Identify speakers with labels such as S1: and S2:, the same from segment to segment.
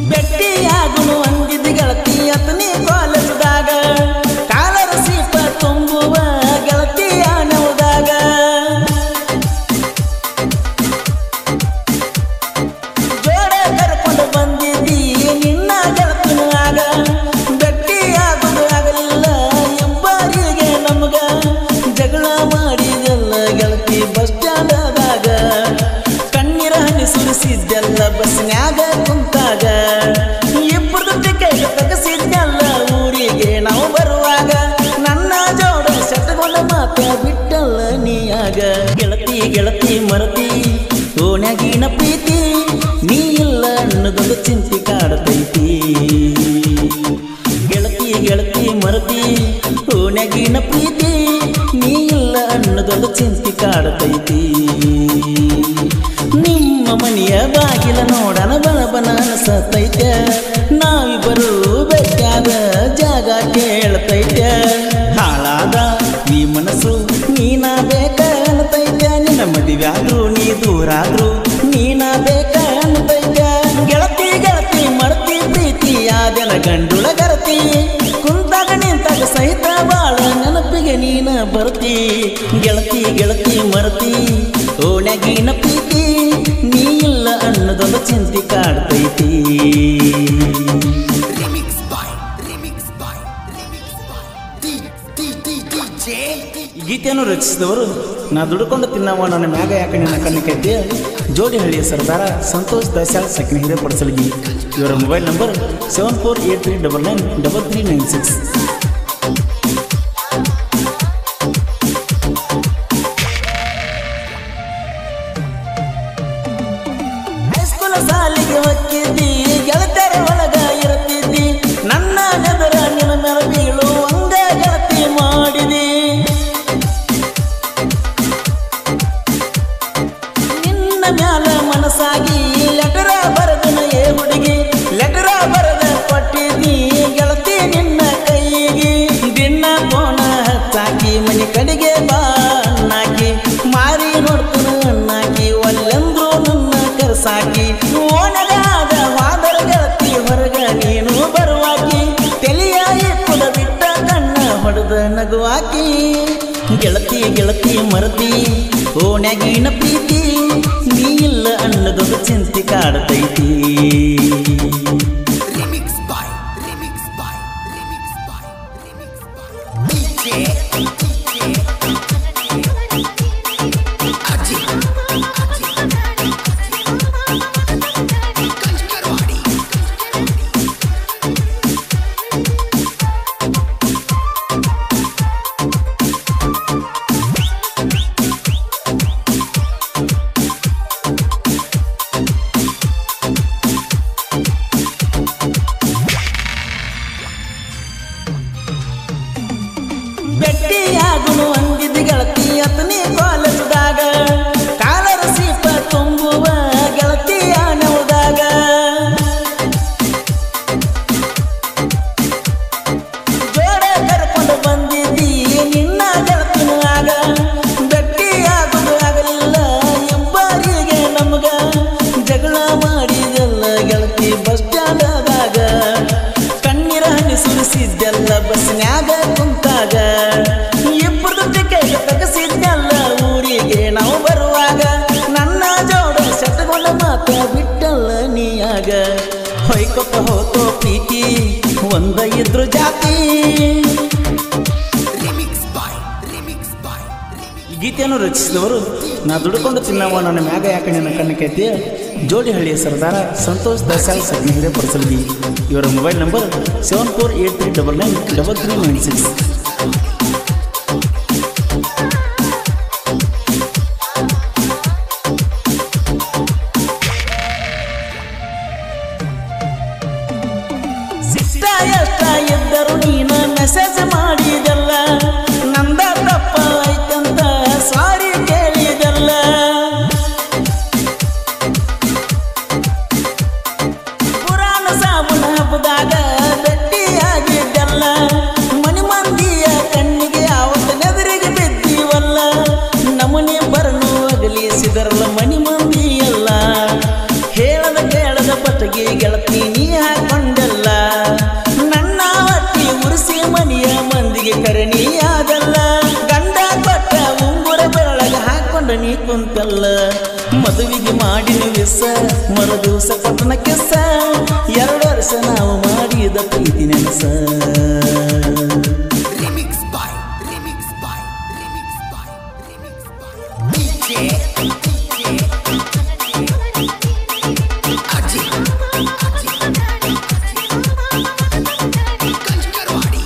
S1: ಬೆಟ್ಟಿಯಾಗುನು ಅಂದಿದ್ದ ಗೆಳತಿ ಅತನಿ ಕಾಲೇಜದಾಗ ಕಾಲರ ಸೀಪ ತುಂಬುವ ಗೆಳತಿಯ ನವದಾಗ ಜೋಡ ಕರ್ಕೊಂಡು ಬಂದಿದ್ದಿ ನಿನ್ನ ಗೆಳತಿನ ಆಗ ಬೆಟ್ಟಿಯಾಗುದು ಆಗಲಿಲ್ಲ ಎಂಬಾರಿಗೆ ನಮಗ ಜಗಳ ಮಾಡಿದೆಲ್ಲ ಗೆಳತಿ ಬಸ್ ಸ್ಟ್ಯಾಂಡದಾಗ ಕಣ್ಣೀರ ಹನಿ ಸುರಿಸಿದ್ದೆಲ್ಲ ಬಸ್ನ್ಯಾಗ ಕುಂತಾಗ ಇಬ್ಬರದು ಟಿಕೆಟ್ ತಗಸಿದ್ದೆಲ್ಲ ಊರಿಗೆ ನಾವು ಬರುವಾಗ ನನ್ನ ಜೋಡ ಸೆಟ್ಕೊಂಡ ಮಾತ ಬಿಟ್ಟಲ್ಲ ನೀಯಾಗ ಗೆಳತಿ ಗೆಳತಿ ಮರತಿ ಓಣ್ಯಾಗಿನ ಪ್ರೀತಿ ನೀ ಇಲ್ಲ ಅನ್ನೋದೊಂದು ಚಿಂತೆ ಕಾಡತೈತಿ ಗೆಳತಿ ಗೆಳತಿ ಮರತಿ ಓಣ್ಯಾಗಿನ ಪ್ರೀತಿ ನೀ ಇಲ್ಲ ಅನ್ನೋದೊಂದು ಚಿಂತೆ ಕಾಡತೈತಿ ನಿಮ್ಮ ಮನೆಯ ಬಾಗಿಲ ನೋಡನ ಬಲಬನ ಅನಸತೈತೆ ನಾವಿಬ್ಬರು ಬೆಟ್ಟಾದ ಜಾಗ ಕೇಳ್ತೈತೆ ಹಾಳಾದ ಈ ಮನಸ್ಸು ನೀನ ಬೇಕ ಅನ್ನತೈತೆ ನಿನ್ನ ಮದುವೆಯಾದ್ರು ನೀ ದೂರಾದ್ರು ನೀನ ಬೇಕ ಅನ್ನತೈತೆ ಗೆಳತಿ ಗೆಳತಿ ಮರ್ತಿ ಪ್ರೀತಿ ಯಾದೆನ ಗಂಡುಳ ಗರತಿ ಕುಂತಾಗ ನಿಂತಾಗ ಸಹಿತ ಬಾಳ ನೆನಪಿಗೆ ನೀನ ಬರ್ತಿ ಗೆಳತಿ ಗೆಳತಿ ಮರತಿ ಓಣ್ಯಾಗಿನ ಪ್ರೀತಿ ನೀ ಇಲ್ಲ ಅನ್ನೋದೊಂದು ಚಿಂತೆ ಕಾಡ್ತೈತಿ
S2: Remix by Remix by Remix by D D D DJ
S1: ಈ ಗೀತೆಯನ್ನು ರಚಿಸಿದವರು ನಾ ದುಡ್ಕೊಂಡು ತಿನ್ನವ ನನ್ನ ಮ್ಯಾಗ ಯಾಕೆ ನಿನ್ನ ಕಣ್ಣು ಕೈತಿ ಜೋಡಿ ಹಳ್ಳಿಯ ಸರ್ದಾರ ಸಂತೋಷ್ ದಸಾಳ್ ಸಕ್ಕಿನ ಹಿರೇಪಡಿಸಲ್ಗಿ ಇವರ mobile number seven four eight three double nine double three nine six high school ಸಾಲಿಗೆ ಹೊಕ್ಕಿದ್ದಿ ಗೆಳತರ ಒಳಗ ಇರುತ್ತಿದ್ದಿ ನನ್ನ ನೆದರ ನಿನ್ನ ಮೇಲೆ ಬೀಳು ಒಂದೇ ಗೆಳತಿ ಮಾಡಿದಿ ನಿನ್ನ ಮ್ಯಾಲ ಮನಸ್ಸಾಗಿ ಲೆಟರ ಬರದನ ಏ ಹುಡುಗಿ ಲೆಟರ ಬರದ ಕೊಟ್ಟಿದ್ದಿ ಗೆಳತಿ ನಿನ್ನ ಕೈಗೆ ದಿನ ಕೋಣ ಹಚ್ಚಾಕಿ ಮನೆ ಕಡೆಗೆ ಬಾ ಅಣ್ಣಾಕಿ ಮಾರಿ ನೋಡ್ತಾನ ಅಣ್ಣಾಕಿ ಒಲ್ಲೆಂದ್ರು ನನ್ನ ಕರ್ಸಾಕಿ ಓನಗಾದ ವಾದರ ಗೆಳತಿ ಹೊರಗ ನೀನು ಬರುವಾಕಿ ತೆಲಿಯ ಇಕ್ಕುದ ಬಿಟ್ಟ ಕಣ್ಣ ಹೊಡೆದ ನಗುವಾಕಿ ಗೆಳತಿ ಗೆಳತಿ ಮರತಿ ಓಣ್ಯಾಗಿನ ಪ್ರೀತಿ ನೀ ಇಲ್ಲ ಅನ್ನೋದೊಂದು ಚಿಂತೆ ಕಾಡ್ತೈತಿ
S2: Remix by Remix by Remix by Remix by DJ Aji Aji Kanchkarwadi
S1: ಬೆಟ್ಟಿಯಾಗುನು ಅಂದಿದ್ದ ಗೆಳತಿ ಅತನಿ ಕಾಲೇಜದಾಗ ಕಾಲರ ಸೀಪ ತುಂಬುವ ಗೆಳತಿಯ ನವದಾಗ ಜೋಡ ಕರ್ಕೊಂಡು ಬಂದಿದ್ದಿ ನಿನ್ನ ಗೆಳತಿನ ಆಗ ಬೆಟ್ಟಿಯಾಗುದು ಆಗಲಿಲ್ಲ ಎಂಬಾರಿಗೆ ನಮಗ ಜಗಳ ಮಾಡಿದೆಲ್ಲ ಗೆಳತಿ ಬಸ್ ಸ್ಟ್ಯಾಂಡದಾಗ ಕಣ್ಣೀರ ಹನಿ ಸುರಿಸಿದ್ದೆಲ್ಲ ಬಸ್ನ್ಯಾಗ ಕುಂತಾಗ ಇಬ್ಬರದು ಟಿಕೆಟ್ ತಗಸಿದ್ದೆಲ್ಲ ಊರಿಗೆ ನಾವು ಬರುವಾಗ ನನ್ನ ಜೋಡ ಸೆಟ್ಕೊಂಡ ಮಾತ ಬಿಟ್ಟಲ್ಲ ನೀಯಾಗ ಹೊಯ್ಕೊಪ್ಪ ಹೋತೋ ಪ್ರೀತಿ ಒಂದ ಇದ್ರು ಜಾತಿ
S2: Remix by Remix by Remix
S1: ಈ ಗೀತೆಯನ್ನು ರಚಿಸಿದವರು ನಾ ದುಡ್ಕೊಂಡು ತಿನ್ನವ ನನ್ನ ಮ್ಯಾಗ ಯಾಕೆ ನನ್ನ ಕಣ್ಣು ಕೈತಿ ಜೋಡಿ ಹಳ್ಳಿಯ ಸರ್ದಾರ ಸಂತೋಷ್ ದಸಾಳ್ ಸಗ್ನಿ ಹಿರೇಪಡಿಸಲ್ಗಿ ಇವರ mobile number seven four eight three double nine double three nine six ಸಿಟ್ಟ ಎಷ್ಟ ಇದ್ದರು ನೀನು ಮೆಸೇಜ್ ಮಾಡಿದಲ್ಲ ನಂದ ತಪ್ಪ ಐತಂತ ಸಾರಿ ಕೇಳಿದಲ್ಲ ಪುರಾಣ ಸಾಬುನ ಹಬ್ಬದಾಗ ಗಟ್ಟಿಯಾಗಿದ್ದಲ್ಲ ಮನಿ ಮಂದಿಯ ಕಣ್ಣಿಗೆ ಆವತ್ತ ನೆದರಿಗೆ ಬಿದ್ದೀವಲ್ಲ ನಮನಿ ಬರನು ಅಗಲಿಸಿದರಲ್ಲ ಮನಿ ಮಂದಿ ಎಲ್ಲ ಹೇಳದ ಕೇಳದ ಪಟಗಿ ಗೆಳತಿ ನೀ ಮದುವೆಗೆ ಮಾಡಿನ ವಿಸ ಮರು ದಿವಸ ಕೊಟ್ಟನ ಕೆಸ ಎರಡು ವರ್ಷ ನಾವು ಮಾಡಿದ ಪ್ರೀತಿ ನೆನಸ
S2: Remix by Remix by Remix by Remix by DJ Ajit Kanchkarwadi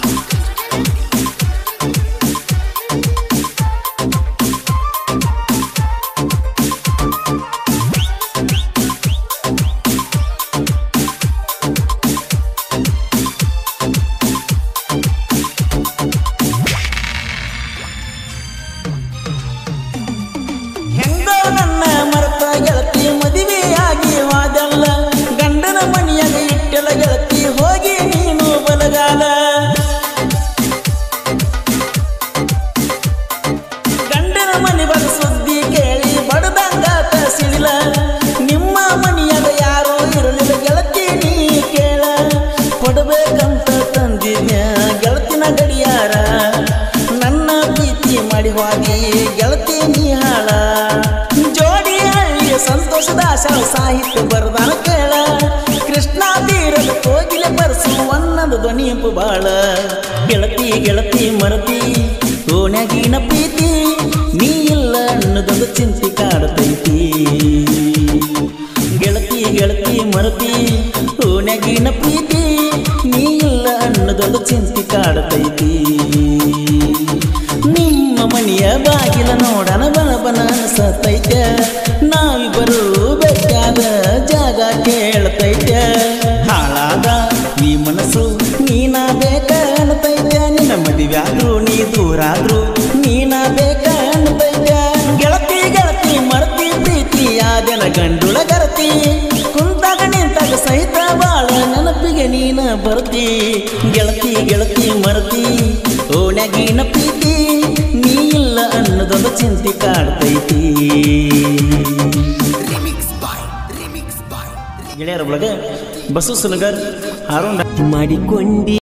S1: ಹೆಂಗೋ ನನ್ನ ಮರತ ಗೆಳತಿ ಮದುವೆಯಾಗಿ ವಾದಲ್ಲ ಗಂಡನ ಮನೆಯಾಗ ಇಟ್ಟೆಲ ಗೆಳತಿ ಹೋಗಿ ನೀನು ಬಲಗಾಲ ಗಂಡನ ಮನೆ ಬಗ ಸುದ್ದಿ ಕೇಳಿ ಬಡದಂಗಾತ ಸಿಡಿಲ ನಿಮ್ಮ ಮನೆಯಾಗ ಯಾರೋ ಇರಲಿಲ್ಲ ಗೆಳತಿ ನೀ ಕೇಳ ಕೊಡಬೇಕಂತ ತಂದಿದ್ಯ ಗೆಳತಿನ ಗಡಿಯಾರ ನನ್ನ ಪ್ರೀತಿ ಮಾಡಿ ಹೋಗಿ ಗೆಳತಿ ನೀ ಹಾಳ ಜೋಡಿ ಹಳ್ಳಿಯ ಸಂತೋಷದ ಆಶಾ ಸಾಹಿತ್ಯ ಬರದಾನ ಕೇಳ ಕೃಷ್ಣ ತೀರದ ಕೋಗಿಲೆ ಬರಸು ಅನ್ನದ ಧ್ವನಿಯಂಪು ಬಾಳ ಗೆಳತಿ ಗೆಳತಿ ಮರತಿ ಓಣ್ಯಾಗಿನ ಪ್ರೀತಿ ನೀ ಇಲ್ಲ ಅನ್ನೋದೊಂದು ಚಿಂತೆ ಕಾಡತೈತಿ ಗೆಳತಿ ಗೆಳತಿ ಮರತಿ ಓಣ್ಯಾಗಿನ ಪ್ರೀತಿ ನೀ ಇಲ್ಲ ಅನ್ನೋದೊಂದು ಚಿಂತೆ ಕಾಡತೈತಿ ನಿಮ್ಮ ಮನೆಯ ಬಾಗಿಲ ನೋಡನ ಬನ ಬನ ಅನ್ಸತೈತೆ ನಾವಿಬ್ಬರು ಬೇಕಾದ ಜಾಗ ಕೇಳ್ತೈತೆ ಹಾಳಾದ ಈ ಮನಸ್ಸು ನೀನ ಬೇಕ ಅನ್ತೈತೆ ನಿನ್ನ ಮದುವ್ಯಾದ್ರು ನೀ ದೂರಾದ್ರು ನೀನ ಬೇಕ ಅನ್ತೈತೆ ಗೆಳತಿ ಗೆಳತಿ ಮರ್ತಿ ಪ್ರೀತಿ ಯಾದೆನ ಗಂಡುಳ ಗರತಿ ಕುಂತಾಗ ನಿಂತಾಗ ಸಹಿತ ಬಾಳ ನೆನಪಿಗೆ ನೀನ ಬರ್ತಿ ಗೆಳತಿ ಗೆಳತಿ ಮರತಿ ಓಣ್ಯಾಗಿನ ಪ್ರೀತಿ ನೀ ಇಲ್ಲ ಅನ್ನೋದೊಂದು ಚಿಂತೆ ಕಾಡ್ತೈತಿ
S2: Remix by Remix by
S1: ಗೆಳೆಯರ ಒಳಗೆ ಬಸು ಸುಲಗರ್ ಹಾರೋಣ
S3: ಮಾಡಿಕೊಂಡಿ